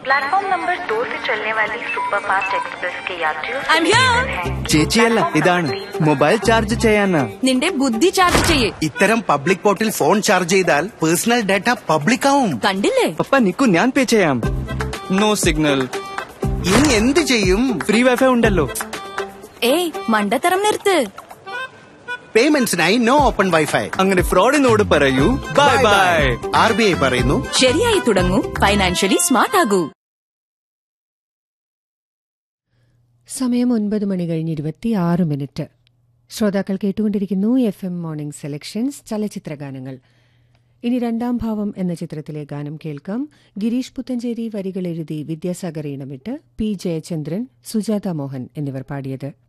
Platform number दो से चलने वाली सुपर फास्ट एक्सप्रेस के यात्रियों से I'm here. निवेदन है कि ചേച്ചിയല്ല प्लेटफॉर्म ഇതാണ് नंबर तीन മൊബൈൽ ചാർജ് ചെയ്യാനാ നിന്റെ ബുദ്ധി ചാർജ് ചെയ്യേ ഇത്തരം പബ്ലിക് പോർട്ടിൽ ഫോൺ ചാർജ് ചെയ്താൽ പേഴ്സണൽ ഡാറ്റ പബ്ലിക് ആവും കണ്ടില്ലേ പപ്പ നിക്കു ഞാൻ പേ ചെയ്യാം നോ സിഗ്നൽ ഇനി എന്ത് ചെയ്യും ഫ്രീ വൈഫൈ ഉണ്ടല്ലോ ഏയ് മണ്ടത്തരം നിർത്ത് പേയ്മെന്റ്സിനായി നോ ഓപ്പൺ വൈഫൈ അങ്ങനെ ഫ്രോഡിനോട് പറയൂ bye bye R B I പറയുന്നു ശരിയായി തുടങ്ങൂ ഫൈനാൻഷ്യലി സ്മാർട്ട് ആകൂ സമയം ഒൻപത് മണി കഴിഞ്ഞ് ഇരുപത്തിയാറ് മിനിറ്റ് ശ്രോതാക്കൾ കേട്ടുകൊണ്ടിരിക്കുന്നു എഫ് എം മോർണിംഗ് സെലക്ഷൻസ് ചലച്ചിത്ര ഗാനങ്ങൾ ഇനി രണ്ടാം ഭാവം എന്ന ചിത്രത്തിലെ ഗാനം കേൾക്കാം ഗിരീഷ് പുത്തഞ്ചേരി വരികൾ എഴുതി വിദ്യാസാഗർ ഈണമിട്ട് പി ജയചന്ദ്രൻ സുജാത മോഹൻ എന്നിവർ പാടിയത്